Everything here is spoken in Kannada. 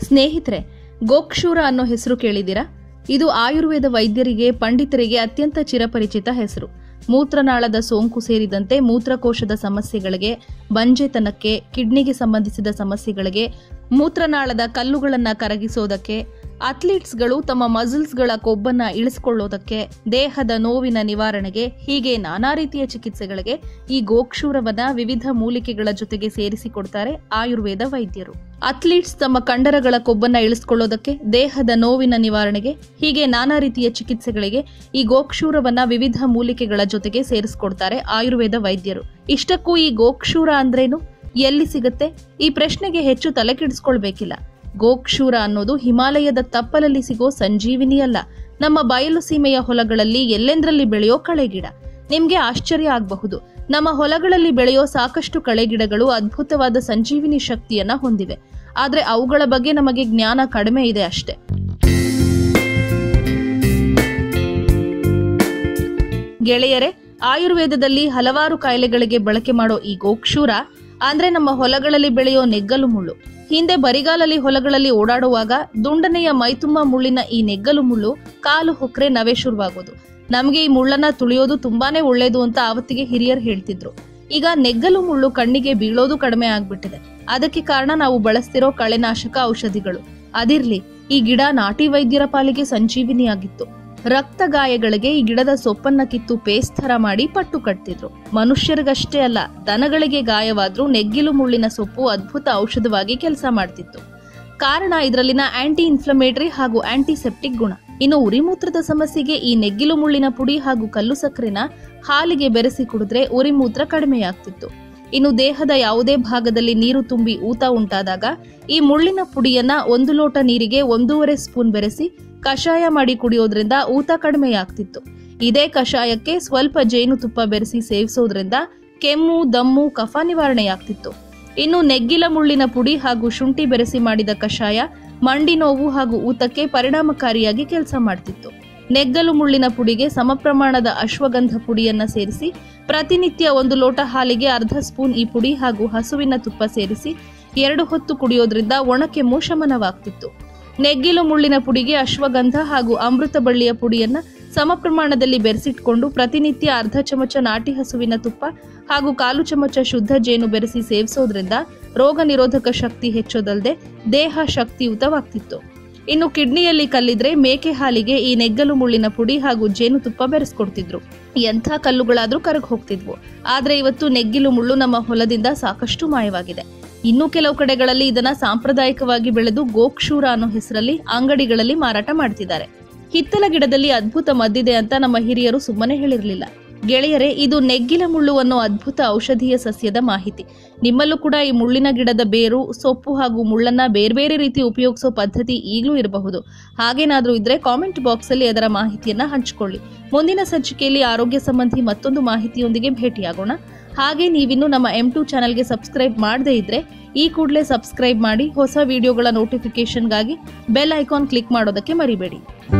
ಸ್ನೇಹಿತರೆ ಗೋಕ್ಷೂರ ಅನ್ನೋ ಹೆಸರು ಕೇಳಿದಿರಾ ಇದು ಆಯುರ್ವೇದ ವೈದ್ಯರಿಗೆ ಪಂಡಿತರಿಗೆ ಅತ್ಯಂತ ಚಿರಪರಿಚಿತ ಹೆಸರು ಮೂತ್ರನಾಳದ ಸೋಂಕು ಸೇರಿದಂತೆ ಮೂತ್ರಕೋಶದ ಸಮಸ್ಯೆಗಳಿಗೆ ಬಂಜೆತನಕ್ಕೆ ಕಿಡ್ನಿಗೆ ಸಂಬಂಧಿಸಿದ ಸಮಸ್ಯೆಗಳಿಗೆ ಮೂತ್ರನಾಳದ ಕಲ್ಲುಗಳನ್ನು ಕರಗಿಸೋದಕ್ಕೆ ಅಥ್ಲೀಟ್ಸ್ಗಳು ತಮ್ಮ ಮಸಲ್ಸ್ಗಳ ಕೊಬ್ಬನ್ನ ಇಳಿಸ್ಕೊಳ್ಳೋದಕ್ಕೆ ದೇಹದ ನೋವಿನ ನಿವಾರಣೆಗೆ ಹೀಗೆ ನಾನಾ ರೀತಿಯ ಚಿಕಿತ್ಸೆಗಳಿಗೆ ಈ ಗೋಕ್ಷೂರವನ್ನ ವಿವಿಧ ಮೂಲಿಕೆಗಳ ಜೊತೆಗೆ ಸೇರಿಸಿಕೊಡ್ತಾರೆ ಆಯುರ್ವೇದ ವೈದ್ಯರು ಅಥ್ಲೀಟ್ಸ್ ತಮ್ಮ ಕಂಡರಗಳ ಕೊಬ್ಬನ್ನ ಇಳಿಸ್ಕೊಳ್ಳೋದಕ್ಕೆ ದೇಹದ ನೋವಿನ ನಿವಾರಣೆಗೆ ಹೀಗೆ ನಾನಾ ರೀತಿಯ ಚಿಕಿತ್ಸೆಗಳಿಗೆ ಈ ಗೋಕ್ಷೂರವನ್ನ ವಿವಿಧ ಮೂಲಿಕೆಗಳ ಜೊತೆಗೆ ಸೇರಿಸ್ಕೊಡ್ತಾರೆ ಆಯುರ್ವೇದ ವೈದ್ಯರು ಇಷ್ಟಕ್ಕೂ ಈ ಗೋಕ್ಷೂರ ಅಂದ್ರೇನು ಎಲ್ಲಿ ಸಿಗುತ್ತೆ ಈ ಪ್ರಶ್ನೆಗೆ ಹೆಚ್ಚು ತಲೆ ಕೆಡಿಸ್ಕೊಳ್ಬೇಕಿಲ್ಲ ಗೋಕ್ಷೂರ ಅನ್ನೋದು ಹಿಮಾಲಯದ ತಪ್ಪಲಲ್ಲಿ ಸಿಗೋ ಸಂಜೀವಿನಿ ಅಲ್ಲ ನಮ್ಮ ಬಯಲು ಸೀಮೆಯ ಹೊಲಗಳಲ್ಲಿ ಎಲ್ಲೆಂದ್ರಲ್ಲಿ ಬೆಳೆಯೋ ಕಳೆಗಿಡ ನಿಮ್ಗೆ ಆಶ್ಚರ್ಯ ಆಗಬಹುದು ನಮ್ಮ ಹೊಲಗಳಲ್ಲಿ ಬೆಳೆಯೋ ಸಾಕಷ್ಟು ಕಳೆಗಿಡಗಳು ಅದ್ಭುತವಾದ ಸಂಜೀವಿನಿ ಶಕ್ತಿಯನ್ನ ಹೊಂದಿವೆ ಆದ್ರೆ ಅವುಗಳ ಬಗ್ಗೆ ನಮಗೆ ಜ್ಞಾನ ಕಡಿಮೆ ಇದೆ ಅಷ್ಟೇ ಗೆಳೆಯರೆ ಆಯುರ್ವೇದದಲ್ಲಿ ಹಲವಾರು ಕಾಯಿಲೆಗಳಿಗೆ ಬಳಕೆ ಮಾಡೋ ಈ ಗೋಕ್ಷೂರ ಅಂದ್ರೆ ನಮ್ಮ ಹೊಲಗಳಲ್ಲಿ ಬೆಳೆಯೋ ನೆಗ್ಗಲು ಮುಳ್ಳು ಹಿಂದೆ ಬರಿಗಾಲಲ್ಲಿ ಹೊಲಗಳಲ್ಲಿ ಓಡಾಡುವಾಗ ದುಂಡನೆಯ ಮೈತುಂಬ ಮುಳ್ಳಿನ ಈ ನೆಗ್ಗಲು ಮುಳ್ಳು ಕಾಲು ಹೊಕ್ರೆ ನವೆ ಶುರುವಾಗೋದು ನಮಗೆ ಈ ಮುಳ್ಳನ್ನ ತುಳಿಯೋದು ತುಂಬಾನೇ ಒಳ್ಳೇದು ಅಂತ ಆವತ್ತಿಗೆ ಹಿರಿಯರು ಹೇಳ್ತಿದ್ರು ಈಗ ನೆಗ್ಗಲು ಮುಳ್ಳು ಕಣ್ಣಿಗೆ ಬೀಳೋದು ಕಡಿಮೆ ಆಗ್ಬಿಟ್ಟಿದೆ ಅದಕ್ಕೆ ಕಾರಣ ನಾವು ಬಳಸ್ತಿರೋ ಕಳೆನಾಶಕ ಔಷಧಿಗಳು ಅದಿರ್ಲಿ ಈ ಗಿಡ ನಾಟಿ ವೈದ್ಯರ ಪಾಲಿಗೆ ಸಂಜೀವಿನಿಯಾಗಿತ್ತು ರಕ್ತ ಗಾಯಗಳಿಗೆ ಈ ಗಿಡದ ಸೊಪ್ಪನ್ನ ಕಿತ್ತು ಪೇಸ್ಟ್ ಥರ ಮಾಡಿ ಪಟ್ಟು ಕಟ್ತಿದ್ರು ಮನುಷ್ಯರಿಗಷ್ಟೇ ಅಲ್ಲ ದನಗಳಿಗೆ ಗಾಯವಾದ್ರೂ ನೆಗ್ಗಿಲು ಮುಳ್ಳಿನ ಸೊಪ್ಪು ಅದ್ಭುತ ಔಷಧವಾಗಿ ಕೆಲಸ ಮಾಡ್ತಿತ್ತು ಕಾರಣ ಇದರಲ್ಲಿನ ಆಂಟಿ ಇನ್ಫ್ಲಮೇಟರಿ ಹಾಗೂ ಆಂಟಿಸೆಪ್ಟಿಕ್ ಗುಣ ಇನ್ನು ಉರಿಮೂತ್ರದ ಸಮಸ್ಯೆಗೆ ಈ ನೆಗ್ಗಿಲು ಮುಳ್ಳಿನ ಪುಡಿ ಹಾಗೂ ಕಲ್ಲು ಸಕ್ಕರೆನ ಹಾಲಿಗೆ ಬೆರೆಸಿ ಕುಡಿದ್ರೆ ಉರಿಮೂತ್ರ ಕಡಿಮೆಯಾಗ್ತಿತ್ತು ಇನ್ನು ದೇಹದ ಯಾವುದೇ ಭಾಗದಲ್ಲಿ ನೀರು ತುಂಬಿ ಊತ ಉಂಟಾದಾಗ ಈ ಮುಳ್ಳಿನ ಪುಡಿಯನ್ನ ಒಂದು ಲೋಟ ನೀರಿಗೆ ಒಂದೂವರೆ ಸ್ಪೂನ್ ಬೆರೆಸಿ ಕಷಾಯ ಮಾಡಿ ಕುಡಿಯೋದ್ರಿಂದ ಊತ ಕಡಿಮೆಯಾಗ್ತಿತ್ತು ಇದೇ ಕಷಾಯಕ್ಕೆ ಸ್ವಲ್ಪ ಜೇನುತುಪ್ಪ ಬೆರೆಸಿ ಸೇವಿಸೋದ್ರಿಂದ ಕೆಮ್ಮು ದಮ್ಮು ಕಫ ನಿವಾರಣೆಯಾಗ್ತಿತ್ತು ಇನ್ನು ನೆಗ್ಗಿಲ ಮುಳ್ಳಿನ ಪುಡಿ ಹಾಗೂ ಶುಂಠಿ ಬೆರೆಸಿ ಮಾಡಿದ ಕಷಾಯ ಮಂಡಿ ನೋವು ಹಾಗೂ ಊತಕ್ಕೆ ಪರಿಣಾಮಕಾರಿಯಾಗಿ ಕೆಲಸ ಮಾಡ್ತಿತ್ತು ನೆಗ್ಗಲು ಮುಳ್ಳಿನ ಪುಡಿಗೆ ಸಮ ಪ್ರಮಾಣದ ಅಶ್ವಗಂಧ ಪುಡಿಯನ್ನ ಸೇರಿಸಿ ಪ್ರತಿನಿತ್ಯ ಒಂದು ಲೋಟ ಹಾಲಿಗೆ ಅರ್ಧ ಸ್ಪೂನ್ ಈ ಪುಡಿ ಹಾಗೂ ಹಸುವಿನ ತುಪ್ಪ ಸೇರಿಸಿ ಎರಡು ಹೊತ್ತು ಕುಡಿಯೋದ್ರಿಂದ ಒಣಕೆಮ್ಮು ಶಮನವಾಗ್ತಿತ್ತು ನೆಗ್ಗಿಲು ಮುಳ್ಳಿನ ಪುಡಿಗೆ ಅಶ್ವಗಂಧ ಹಾಗೂ ಅಮೃತ ಬಳ್ಳಿಯ ಪುಡಿಯನ್ನ ಸಮ ಪ್ರಮಾಣದಲ್ಲಿ ಬೆರೆಸಿಟ್ಕೊಂಡು ಪ್ರತಿನಿತ್ಯ ಅರ್ಧ ಚಮಚ ನಾಟಿ ಹಸುವಿನ ತುಪ್ಪ ಹಾಗೂ ಕಾಲು ಚಮಚ ಶುದ್ಧ ಜೇನು ಬೆರೆಸಿ ಸೇವಿಸೋದ್ರಿಂದ ರೋಗ ನಿರೋಧಕ ಶಕ್ತಿ ಹೆಚ್ಚೋದಲ್ಲದೆ ದೇಹ ಶಕ್ತಿಯುತವಾಗ್ತಿತ್ತು ಇನ್ನು ಕಿಡ್ನಿಯಲ್ಲಿ ಕಲ್ಲಿದ್ರೆ ಮೇಕೆ ಹಾಲಿಗೆ ಈ ನೆಗ್ಗಲು ಮುಳ್ಳಿನ ಪುಡಿ ಹಾಗೂ ಜೇನುತುಪ್ಪ ಬೆರೆಸ್ಕೊಡ್ತಿದ್ರು ಎಂಥ ಕಲ್ಲುಗಳಾದ್ರೂ ಕರಗ್ ಹೋಗ್ತಿದ್ವು ಆದ್ರೆ ಇವತ್ತು ನೆಗ್ಗಿಲು ಮುಳ್ಳು ನಮ್ಮ ಹೊಲದಿಂದ ಸಾಕಷ್ಟು ಮಾಯವಾಗಿದೆ ಇನ್ನು ಕೆಲವು ಕಡೆಗಳಲ್ಲಿ ಇದನ್ನ ಸಾಂಪ್ರದಾಯಿಕವಾಗಿ ಬೆಳೆದು ಗೋಕ್ಷೂರ ಅನ್ನೋ ಹೆಸರಲ್ಲಿ ಅಂಗಡಿಗಳಲ್ಲಿ ಮಾರಾಟ ಮಾಡ್ತಿದ್ದಾರೆ ಹಿತ್ತಲ ಗಿಡದಲ್ಲಿ ಅದ್ಭುತ ಮದ್ದಿದೆ ಅಂತ ನಮ್ಮ ಹಿರಿಯರು ಸುಮ್ಮನೆ ಹೇಳಿರಲಿಲ್ಲ ಗೆಳೆಯರೆ ಇದು ನೆಗ್ಗಿಲ ಮುಳ್ಳು ಅನ್ನೋ ಅದ್ಭುತ ಔಷಧೀಯ ಸಸ್ಯದ ಮಾಹಿತಿ ನಿಮ್ಮಲ್ಲೂ ಕೂಡ ಈ ಮುಳ್ಳಿನ ಗಿಡದ ಬೇರು ಸೊಪ್ಪು ಹಾಗೂ ಮುಳ್ಳನ್ನ ಬೇರೆ ಬೇರೆ ರೀತಿ ಉಪಯೋಗಿಸೋ ಪದ್ಧತಿ ಈಗಲೂ ಇರಬಹುದು ಹಾಗೇನಾದ್ರೂ ಇದ್ರೆ ಕಾಮೆಂಟ್ ಬಾಕ್ಸ್ ಅಲ್ಲಿ ಅದರ ಮಾಹಿತಿಯನ್ನ ಹಂಚಿಕೊಳ್ಳಿ ಮುಂದಿನ ಸಂಚಿಕೆಯಲ್ಲಿ ಆರೋಗ್ಯ ಸಂಬಂಧಿ ಮತ್ತೊಂದು ಮಾಹಿತಿಯೊಂದಿಗೆ ಭೇಟಿಯಾಗೋಣ ಹಾಗೆ ನೀವಿನ್ನು ನಮ್ಮ ಎಂ ಟು ಚಾನಲ್ಗೆ ಸಬ್ಸ್ಕ್ರೈಬ್ ಮಾಡದೇ ಇದ್ರೆ ಈ ಕೂಡಲೇ ಸಬ್ಸ್ಕ್ರೈಬ್ ಮಾಡಿ ಹೊಸ ವಿಡಿಯೋಗಳ ನೋಟಿಫಿಕೇಶನ್ಗಾಗಿ ಬೆಲ್ ಐಕಾನ್ ಕ್ಲಿಕ್ ಮಾಡೋದಕ್ಕೆ ಮರಿಬೇಡಿ